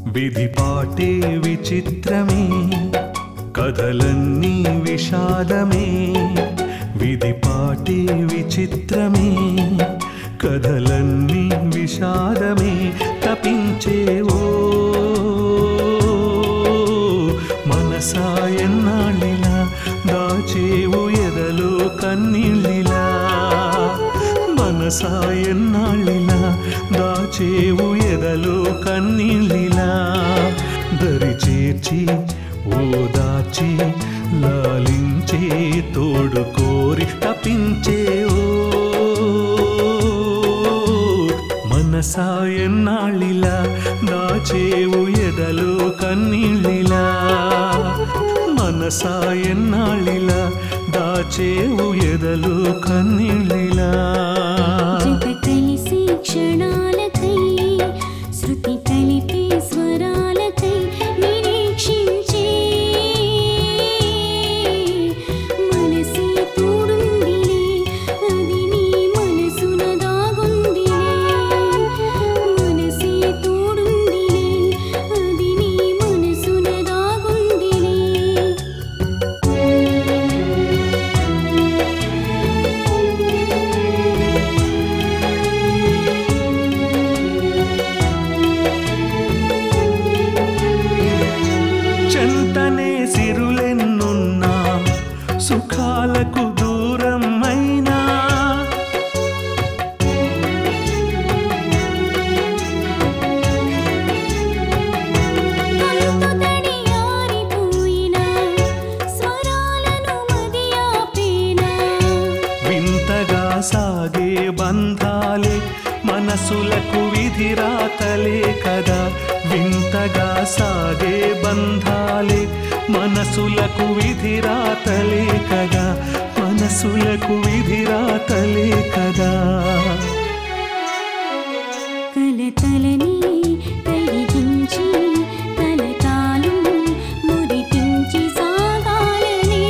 విధిపాటే విచిత్రమే కథలన్నీ విషాదమే విధిపాటే విచిత్రమే కథలన్నీ విషాదమే తపించేవో మనసాయన్నాళ్ళిలా దాచేవు ఎదలో కన్నీళ్ళిలా మనసాయన్నాళ్ళిలా దాచేవు ఎదలో కన్నీళ్ళిలా దరి చేర్చి ఓదాచి లాలించే తోడు కోరి తపించే ఓ మనసాయన్నాళ్ళిలా దాచేవు ఎదలో కన్నీళ్ళిలా మనసాయన్నాళ్ళిలా దాచేవు ఎదలో కన్నీళ్ళిలా జత కలిసి క్షణాలకై శృతి కలిపే స్వరాలకై నిరీక్షించే మనసే తోడుందిలే అది నీ మనసున దాగుందిలే మనసే తోడుందిలే అది నీ మనసున దాగుందిలే చెంతనే సిరులెన్నున్నా సుఖాలకు దూరం అయినా గొంతుతడి ఆరిపోయినా స్వరాలను మది ఆపేనా వింతగా సాగే బంధాలే మనసులకు విధిరాతలే కదా వింతగా సాగే బంధాలే మనసులకు విధిరాతలే కదా మనసులకు విధిరాతలే కదా కలతలని కరిగించి కలకాలం మురిపించి సాగాలని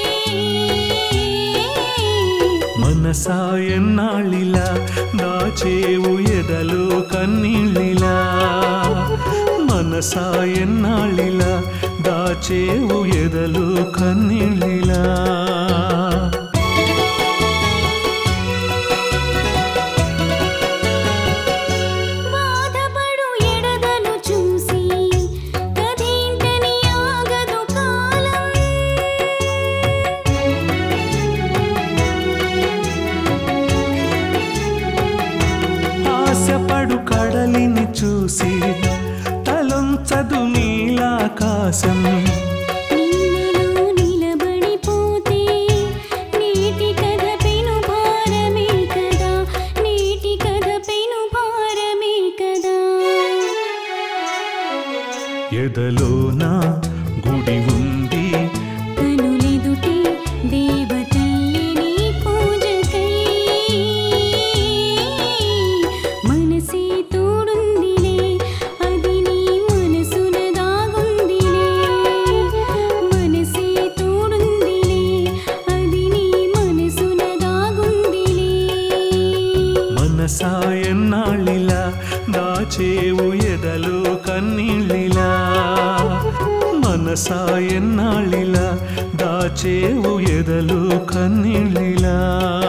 మనసాయన్నాళ్ళిలా దాచేవు ఎదలో కన్నీళ్ళిలా మనసాయన్నాళ్ళిలా దాచేవు ఎదలో కన్నీళ్ళిలా బాధపడు ఎడదను చూసి కదేంటని ఆగదు కాలం ఆశపడు కడలిని చూసి తలొంచదు నీలాకాశం నిన్నలో నిలబడిపోతే నీటి కథ పెను భారమే కదా నీటి కథ పెను భారమే కదా ఎదలోన గుడి ఉంది కనులెదుటే దేవతల్లి నీ పూజకై మనసే తోడుందిలే అది నీ మనసున దాగుందిలే మనసే తోడుందిలే అది నీ మనసున దాగుందిలే మనసాయన్నాళ్ళిలా దాచేవు ఎదలో కన్నీళ్ళిలా మనసాయన్నాళ్ళిలా దాచేవు ఎదలో కన్నీళ్ళిలా